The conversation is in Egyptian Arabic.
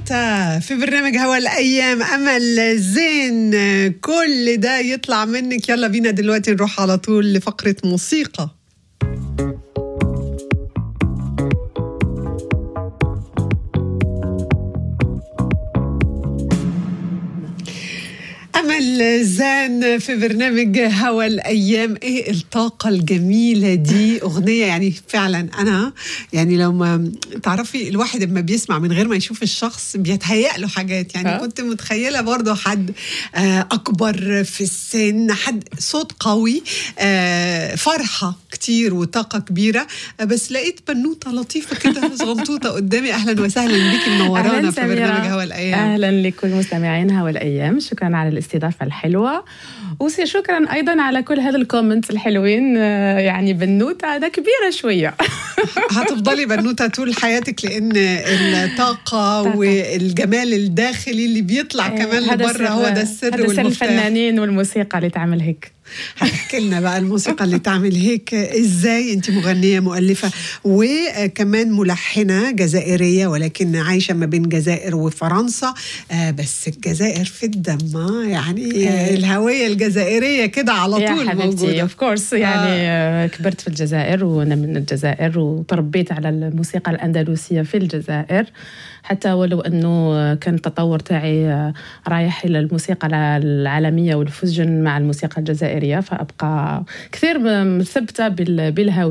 نوتة في برنامج هوا الأيام أمل زين كل ده يطلع منك يلا بينا دلوقتي نروح على طول لفقرة موسيقى أمل زان في برنامج هوا الأيام إيه الطاقة الجميلة دي أغنية يعني فعلا أنا يعني لو ما تعرفي الواحد لما بيسمع من غير ما يشوف الشخص بيتهيأ له حاجات يعني آه. كنت متخيلة برضه حد آه، أكبر في السن حد صوت قوي آه، فرحة كتير وطاقة كبيرة آه، بس لقيت بنوتة لطيفة كده صغنطوطة قدامي أهلا وسهلا بيكي منورانا أهلاً في سميرة. برنامج هوا الأيام اهلا لكل مستمعين هوا الايام شكرا على الاستضافه الحلوه وشكرا ايضا على كل هذا الكومنت الحلوين آه، يعني بنوته ده كبيره شويه هتفضلي بنوتة طول حياتك لأن الطاقة طاقة. والجمال الداخلي اللي بيطلع كمان هذا لبره سر- هو ده السر هذا سر والمفتاح الفنانين والموسيقى اللي تعمل هيك هتحكي لنا بقى الموسيقى اللي تعمل هيك ازاي انت مغنيه مؤلفه وكمان ملحنه جزائريه ولكن عايشه ما بين جزائر وفرنسا آه، بس الجزائر في الدم آه، يعني آه، إيه. الهويه الجزائريه كده على يا طول حبيبتي موجوده اوف كورس يعني آه. كبرت في الجزائر وانا من الجزائر وتربيت على الموسيقى الاندلسيه في الجزائر حتى ولو انه كان التطور تاعي آه، رايح الى الموسيقى العالميه والفوجن مع الموسيقى الجزائريه فابقى كثير مثبته بال- بالهويه